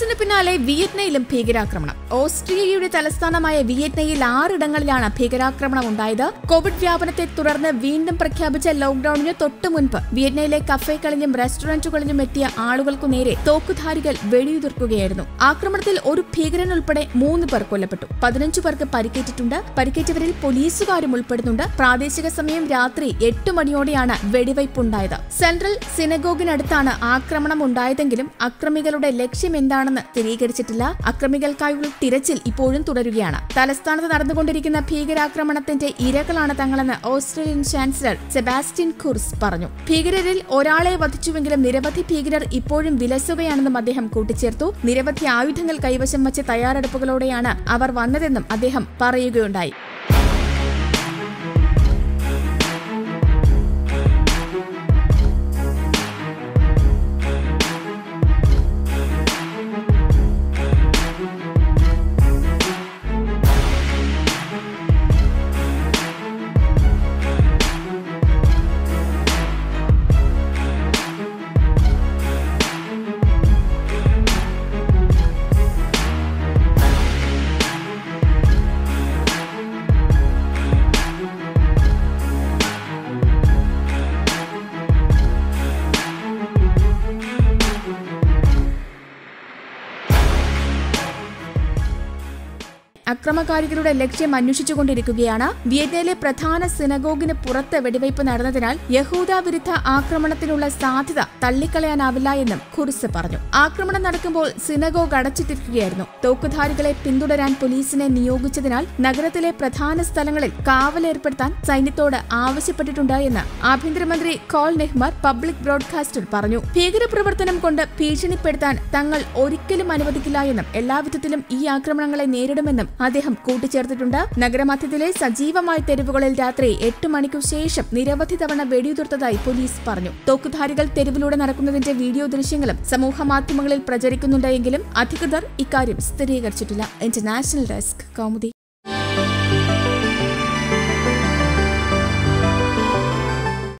ബ്രസൽസിന് പിന്നാലെ വിയറ്റ്നയിലും ഭീകരാക്രമണം ഓസ്ട്രിയയുടെ തലസ്ഥാനമായ വിയറ്റ്നയിൽ ആറിടങ്ങളിലാണ് ഭീകരാക്രമണം ഉണ്ടായത് കോവിഡ് വ്യാപനത്തെ തുടർന്ന് വീണ്ടും പ്രഖ്യാപിച്ച ലോക്ഡൌണിന് തൊട്ടു മുൻപ് വിയറ്റ്നയിലെ കഫേകളിലും റെസ്റ്റോറന്റുകളിലും എത്തിയ ആളുകൾക്കു നേരെ തോക്കുധാരികൾ വെടിയുതിർക്കുകയായിരുന്നു ആക്രമണത്തിൽ ഒരു ഭീകരൻ ഉൾപ്പെടെ മൂന്ന് പേർ കൊല്ലപ്പെട്ടു പതിനഞ്ചു പേർക്ക് പരിക്കേറ്റിട്ടുണ്ട് പരിക്കേറ്റവരിൽ പോലീസുകാരും ഉൾപ്പെടുന്നുണ്ട് പ്രാദേശിക സമയം രാത്രി എട്ട് മണിയോടെയാണ് വെടിവയ്പുണ്ടായത് സെൻട്രൽ സിനഗോഗിനടുത്താണ് ആക്രമണം ഉണ്ടായതെങ്കിലും അക്രമികളുടെ ലക്ഷ്യം എന്താണെന്ന് സ്ഥിരീകരിച്ചിട്ടില്ല അക്രമികൾക്കായുള്ള തിരച്ചിൽ ഇപ്പോഴും തുടരുകയാണ് തലസ്ഥാനത്ത് നടന്നുകൊണ്ടിരിക്കുന്ന ഭീകരാക്രമണത്തിന്റെ ഇരകളാണ് തങ്ങളെന്ന് ഓസ്ട്രേലിയൻ ചാൻസലർ സെബാസ്റ്റ്യൻ കുർസ് പറഞ്ഞു ഭീകരരിൽ ഒരാളെ വധിച്ചുവെങ്കിലും നിരവധി ഭീകരർ ഇപ്പോഴും വിലസുകയാണെന്നും അദ്ദേഹം കൂട്ടിച്ചേർത്തു നിരവധി ആയുധങ്ങൾ കൈവശം വച്ച് തയ്യാറെടുപ്പുകളോടെയാണ് അവർ വന്നതെന്നും അദ്ദേഹം പറയുകയുണ്ടായി അക്രമകാരികളുടെ ലക്ഷ്യം അന്വേഷിച്ചുകൊണ്ടിരിക്കുകയാണ് വിയറ്റ്നയിലെ പ്രധാന സിനഗോഗിന് പുറത്ത് വെടിവയ്പ് നടന്നതിനാൽ യഹൂദ വിരുദ്ധ ആക്രമണത്തിനുള്ള സാധ്യത തള്ളിക്കളയാനാവില്ല എന്നും ഖുർസ് പറഞ്ഞു ആക്രമണം നടക്കുമ്പോൾ സിനഗോഗ് അടച്ചിട്ടിരിക്കുകയായിരുന്നു തോക്കുധാരികളെ പിന്തുടരാൻ പോലീസിനെ നിയോഗിച്ചതിനാൽ നഗരത്തിലെ പ്രധാന സ്ഥലങ്ങളിൽ കാവലേർപ്പെടുത്താൻ സൈന്യത്തോട് ആവശ്യപ്പെട്ടിട്ടുണ്ട് എന്ന് ആഭ്യന്തരമന്ത്രി കോൾ നെഹ്മർ പബ്ലിക് ബ്രോഡ്കാസ്റ്റിൽ പറഞ്ഞു ഭീകരപ്രവർത്തനം കൊണ്ട് ഭീഷണിപ്പെടുത്താൻ തങ്ങൾ ഒരിക്കലും അനുവദിക്കില്ല എന്നും എല്ലാവിധത്തിലും ഈ ആക്രമണങ്ങളെ നേരിടുമെന്നും അദ്ദേഹം കൂട്ടിച്ചേർത്തിട്ടുണ്ട് നഗരമധ്യത്തിലെ സജീവമായ തെരുവുകളിൽ രാത്രി എട്ട് മണിക്കു ശേഷം നിരവധി തവണ വെടിയുതിർത്തതായി പോലീസ് പറഞ്ഞു തോക്കുധാരികൾ തെരുവിലൂടെ നടക്കുന്നതിന്റെ വീഡിയോ ദൃശ്യങ്ങളും സമൂഹ മാധ്യമങ്ങളിൽ പ്രചരിക്കുന്നുണ്ടെങ്കിലും അധികൃതർ ഇക്കാര്യം സ്ഥിരീകരിച്ചിട്ടില്ല ഇന്റർനാഷണൽ ഡെസ്ക് കൗമുദി